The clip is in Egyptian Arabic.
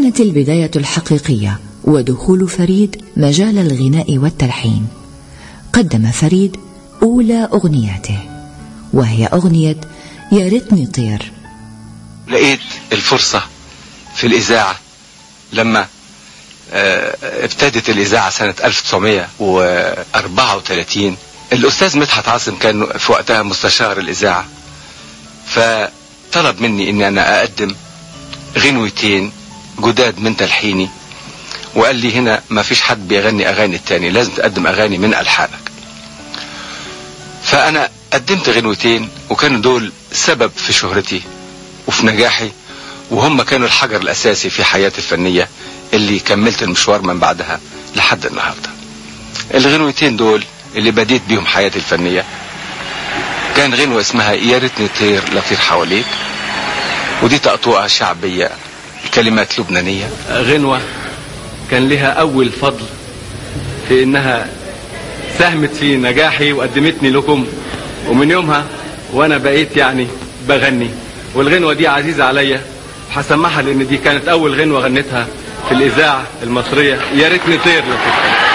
كانت البداية الحقيقية ودخول فريد مجال الغناء والتلحين قدم فريد أولى أغنياته وهي أغنية يا ريتني طير لقيت الفرصة في الإذاعة لما آه، ابتدت الإذاعة سنة 1934 الأستاذ مدحت عاصم كان في وقتها مستشار الإذاعة فطلب مني إني أنا أقدم غنوتين جداد من تلحيني وقال لي هنا ما فيش حد بيغني أغاني التاني لازم تقدم أغاني من ألحانك فأنا قدمت غنوتين وكانوا دول سبب في شهرتي وفي نجاحي وهم كانوا الحجر الأساسي في حياتي الفنية اللي كملت المشوار من بعدها لحد النهاردة الغنوتين دول اللي بديت بيهم حياتي الفنية كان غنوة اسمها يا ريتني طير لطير حواليك ودي تقطوعة شعبية كلمات لبنانية غنوة كان لها أول فضل في إنها ساهمت في نجاحي وقدمتني لكم ومن يومها وأنا بقيت يعني بغني والغنوة دي عزيزة عليا هسمعها لأن دي كانت أول غنوة غنيتها في الإذاعة المصرية يا ريتني طير لطير